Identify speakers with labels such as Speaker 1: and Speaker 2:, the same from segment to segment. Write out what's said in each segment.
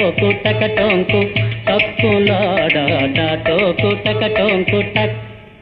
Speaker 1: టోకు టక టోంకు టక్కులాడా టోకు టక టోంకు టక్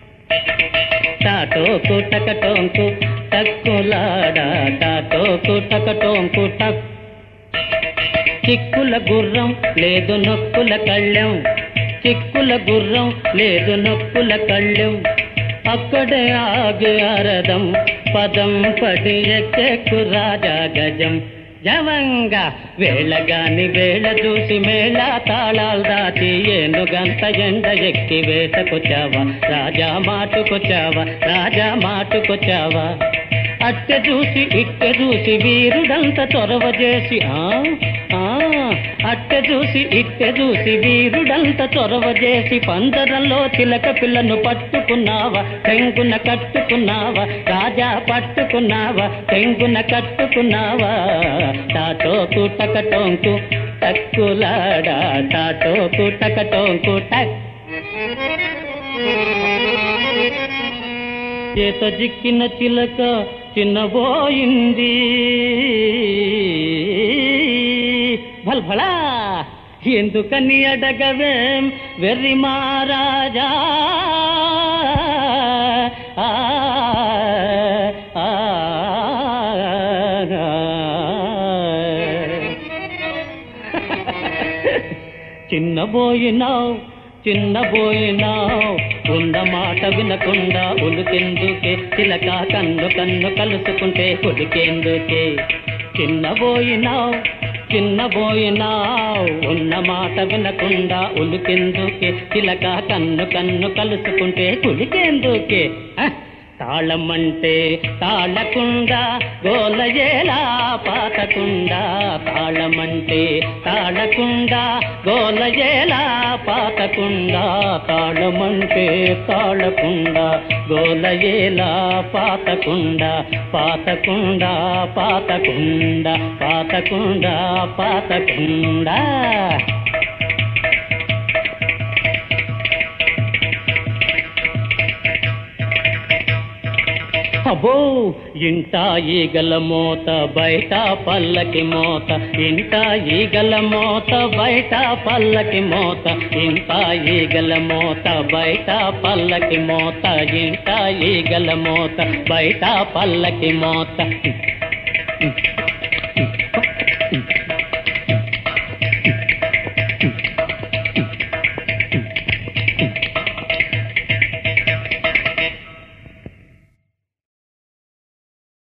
Speaker 1: టాటోకు టక టోంకు టక్కులాడా టాటోకు టక టోంకు టక్ చిక్కుల గుర్రం లేదు నొక్కుల కళ్ళెం చిక్కుల గుర్రం లేదు నొక్కుల కళ్ళెం అక్కడే ఆగి అరదం పదం పడి ఎక్కెక్కు రాజా గజం జవంగా వేళగాని వేళ చూసి మేళ తాళాలు దాటి ఏనుగంత ఎండ ఎక్కి వేటకొచ్చావా రాజా మాటుకొచ్చావా రాజా మాటుకొచ్చావా అట్టె చూసి ఇట్టె చూసి వీరుడంత చొరవ చేసి ఆ ఆ అట్టె చూసి ఇట్టె చూసి వీరుడంత చొరవ చేసి పందరంలో చిలక పిల్లను పట్టుకున్నావా తెంగున కట్టుకున్నావా రాజా పట్టుకున్నావా తెంగున కట్టుకున్నావా తాటో కుటక టోంకు టక్కులాడా తాటో కుటక టోంకు టక్ చేత జిక్కిన చిలక చిన్నబోయింది భల్భళా ఎందుకని అడగవేం వెర్రి మహారాజా ఆ, ఆ, చిన్నబోయినావు చిన్నబోయినావు ఉన్న మాట వినకుండా ఉలికెందుకే చిలక కన్ను కన్ను కలుసుకుంటే ఉలికెందుకే చిన్నబోయినావు చిన్నబోయినావు ఉన్న మాట వినకుండా ఉలికెందుకే చిలక కన్ను కన్ను కలుసుకుంటే ఉలికెందుకే ఆ? తాళమంటే తాళకుండా గోలయేలా పాతకుండా తాళమంటే తాళకుండా గోలయేలా పాతకుండా తాళమంటే తాళకుండా గోలయేలా పాతకుండా పాతకుండా పాతకుండా పాతకుండా పాతకుండా అబ్బో ఇంట ఈగల మోత బయట పల్లకి మోత ఇంట ఈగల మోత బయట పల్లకి మోత ఇంట ఈగల మోత బయట పల్లకి మోత ఇంట ఈగల మోత బయట పల్లకి మోత